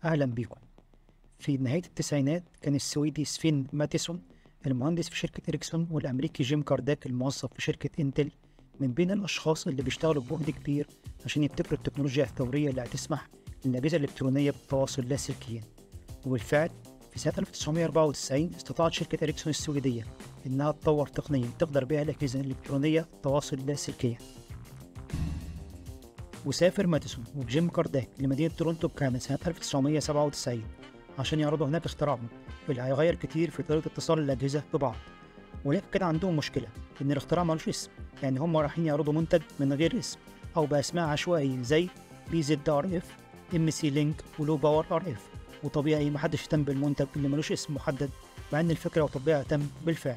أهلا بيكم في نهاية التسعينات كان السويدي سفين ماتيسون المهندس في شركة إريكسون والأمريكي جيم كارداك الموظف في شركة إنتل من بين الأشخاص اللي بيشتغلوا بجهد كبير عشان يبتكروا التكنولوجيا الثورية اللي هتسمح للأجهزة الإلكترونية بالتواصل اللاسلكيا وبالفعل في سنة 1994 استطاعت شركة إريكسون السويدية إنها تطور تقنية تقدر بها الأجهزة الإلكترونية التواصل اللاسلكيا وسافر ماديسون وجيم كارداك لمدينة تورونتو بكندا سنة 1997 عشان يعرضوا هناك اختراعهم اللي هيغير كتير في طريقة اتصال الأجهزة ببعض ولكن كان عندهم مشكلة إن الاختراع ملوش اسم يعني هم رايحين يعرضوا منتج من غير اسم أو بأسماء عشوائية زي بي زد ار اف ام سي لينك ولو باور ار اف وطبيعي محدش اهتم بالمنتج اللي ملوش اسم محدد مع إن الفكرة وتطبيقها تم بالفعل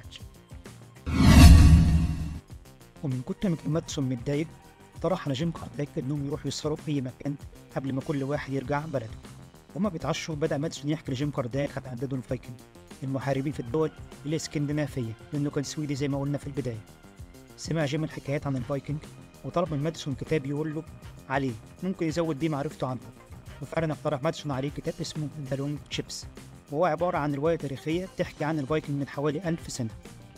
ومن كتر ما كان مادسون متضايق اقترح على جيم كارداك انهم يروحوا يسهروا في اي مكان قبل ما كل واحد يرجع بلده وهما بيتعشوا بدا مادسون يحكي لجيم كارداك عن عددهم الفايكنج المحاربين في الدول الاسكندنافيه لانه كان سويدي زي ما قلنا في البدايه سمع جيم الحكايات عن الفايكنج وطلب من مادسون كتاب يقول له عليه ممكن يزود بيه معرفته عنه وفعلا اقترح مادسون عليه كتاب اسمه ذا لونج تشيبس وهو عبارة عن رواية تاريخية بتحكي عن الفايكنج من حوالي ألف سنة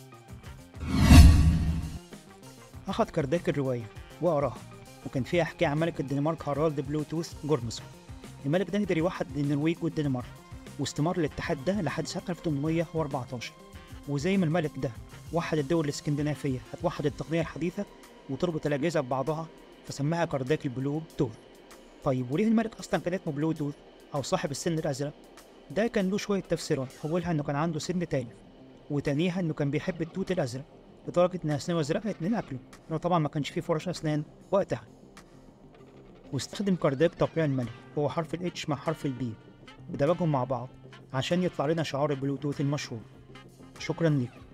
أخذ كارداك الرواية وقراها وكان فيها حكاية عن ملك الدنمارك هارالد بلوتوث جورمسون الملك ده قدر يوحد النرويج والدنمارك واستمر الاتحاد ده لحد سنة 1814 وزي ما الملك ده وحد الدول الاسكندنافية هتوحد التقنية الحديثة وتربط الأجهزة ببعضها فسماها كارداك البلو توث طيب وليه الملك أصلا كان اسمه بلو توث أو صاحب السن الأزرق؟ ده كان له شوية تفسيرات أولها إنه كان عنده سن تالف وتانيها إنه كان بيحب التوت الأزرق لدرجة إن أسنانه أزرق كانت من أكله لأنه طبعا ما كانش فيه فرش أسنان وقتها واستخدم كارداك تقريع الملك هو حرف الاتش مع حرف البي ودمجهم مع بعض عشان يطلع لنا شعار البلوتوث المشهور شكرا لكم